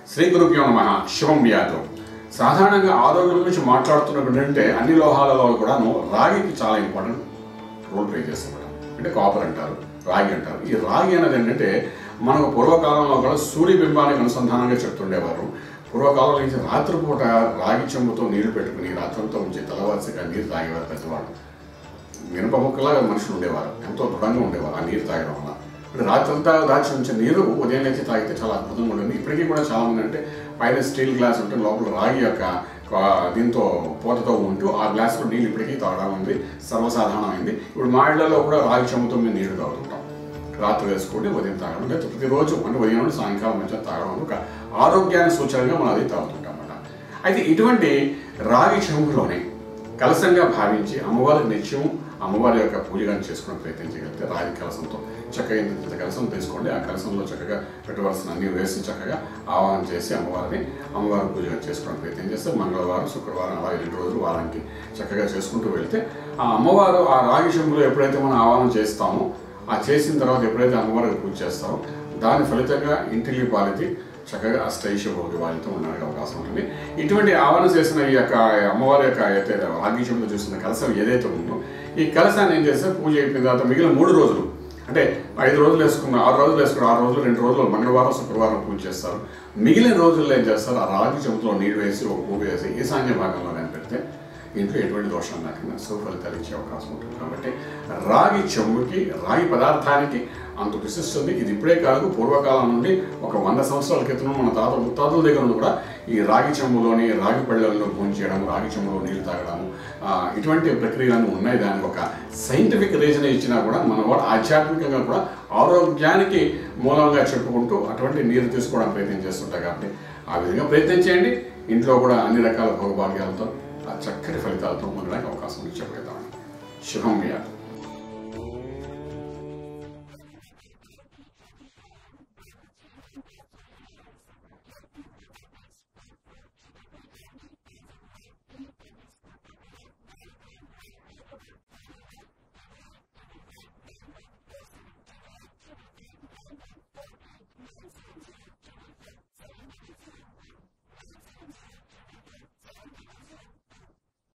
శ్రీ గురుభ్యో నమ శివం వ్యాధం సాధారణంగా ఆరోగ్యం గురించి మాట్లాడుతున్నప్పుడు అంటే అన్ని లోహాలలో కూడాను రాగికి చాలా ఇంపార్టెంట్ రోల్ ప్లే చేస్తుంటాం అంటే కాపర్ అంటారు రాగి అంటారు ఈ రాగి అనేది ఏంటంటే మనకు పూర్వకాలంలో కూడా సూర్యబింబానికి అనుసంధానంగా చెప్తుండేవారు పూర్వకాలంలో నుంచి రాత్రిపూట రాగి చెంబుతో నీళ్లు పెట్టుకుని రాత్రంతో ఉంచి తెల్లవారిసిగా నీరు తాగేవారు పెద్దవాళ్ళు మినప ముక్కలాగా మనుషులు ఉండేవారు ఎంతో దృఢంగా ఉండేవారు ఆ నీరు తాగడం వల్ల ఇప్పుడు రాత్రంతా దాచి ఉంచే నీరు ఉదయం లేచి తాగితే చాలా అద్భుతంగా ఉంటుంది ఇప్పటికీ కూడా చాలా మంది అంటే పైన స్టీల్ గ్లాస్ ఉంటే లోపల రాగి యొక్క ఆ, దీంతో పూతతో ఉంటూ ఆ గ్లాస్లో నీళ్ళు ఇప్పటికీ తాగడం ఉంది సర్వసాధారణమైంది ఇప్పుడు మా ఇళ్లలో కూడా రాగి చెంబుతో మేము నీళ్లు తాగుతుంటాం రాత్రి వేసుకుంటే ఉదయం తాగడం లేదా ప్రతిరోజు అంటే ఉదయం నుండి సాయంకాలం మధ్య తాగడం ఒక ఆరోగ్యాన్ని సూచనగా మనం అది తాగుతుంటాం అన్నమాట అయితే ఇటువంటి రాగి చెంబులోనే కలసంగా భావించి అమ్మవారికి నిత్యం అమ్మవారి యొక్క పూజగా చేసుకునే ప్రయత్నం చేయగలిగితే రాగి కలసంతో చక్కగా ఇంత ఇంత కలసం తీసుకోండి ఆ కలసంలో చక్కగా పెట్టవలసిన అన్ని వేసి చక్కగా ఆవాహన చేసి అమ్మవారిని అమ్మవారి పూజగా చేసుకునే ప్రయత్నం చేస్తే మంగళవారం శుక్రవారం అలాగే రెండు రోజులు వారానికి చక్కగా చేసుకుంటూ వెళ్తే ఆ అమ్మవారు ఆ రాగి చెంబులో ఎప్పుడైతే మనం ఆవాహన చేస్తామో ఆ చేసిన తర్వాత ఎప్పుడైతే అమ్మవారికి పూజ చేస్తారో దాని ఫలితంగా ఇంటిల్లి పాలితి చక్కగా అష్టైష భోగి వాళ్ళతో ఉండడానికి అవకాశం ఉంటుంది ఇటువంటి ఆవరణ చేసిన ఈ యొక్క అమ్మవారి యొక్క అయితే రాగీశంలో చూసిన కలసం ఏదైతే ఉందో ఈ కలసాన్ని ఏం చేస్తే పూజ అయిపోయిన తర్వాత మిగిలిన మూడు రోజులు అంటే ఐదు రోజులు వేసుకున్న ఆరు రోజులు వేసుకున్న ఆరు రోజులు రెండు రోజులు మంగళవారం శుక్రవారం పూజ చేస్తారు మిగిలిన రోజుల్లో ఏం చేస్తారు ఆ రాగి చెంపులో నీళ్ళు వేసి ఒక పూజ వేసి ఈశాన్య భాగంలో కనిపెడితే ఇంట్లో ఎటువంటి దోషం లేకుండా సుఫలితాలు ఇచ్చే అవకాశం ఉంటుంది కాబట్టి రాగి చెంబుకి రాగి పదార్థానికి అంత విశిస్తుంది ఇది ఇప్పుడే కాదు పూర్వకాలం నుండి ఒక వంద సంవత్సరాల క్రితం మన తాత ముత్తాతల దగ్గర నుండి కూడా ఈ రాగి చెంబులోని రాగి పళ్ళల్లో భోజనం చేయడం రాగి చెంబులో నీళ్లు తాగడము ఆ, ఇటువంటి ప్రక్రియలన్నీ ఉన్నాయి దానికి ఒక సైంటిఫిక్ రీజన్ ఇచ్చినా కూడా మన వాడు ఆధ్యాత్మికంగా కూడా ఆరోగ్యానికి మూలంగా చెప్పుకుంటూ అటువంటి నీరు తీసుకోవడానికి ప్రయత్నం చేస్తుంటారు కాబట్టి ఆ విధంగా ప్రయత్నం చేయండి ఇంట్లో కూడా అన్ని రకాల భోగభాగ్యాలతో ఆ చక్కటి ఫలితాలతో ఉండడానికి అవకాశం ఉంది చెప్పగలుగుతామని శుభం వ్యాధి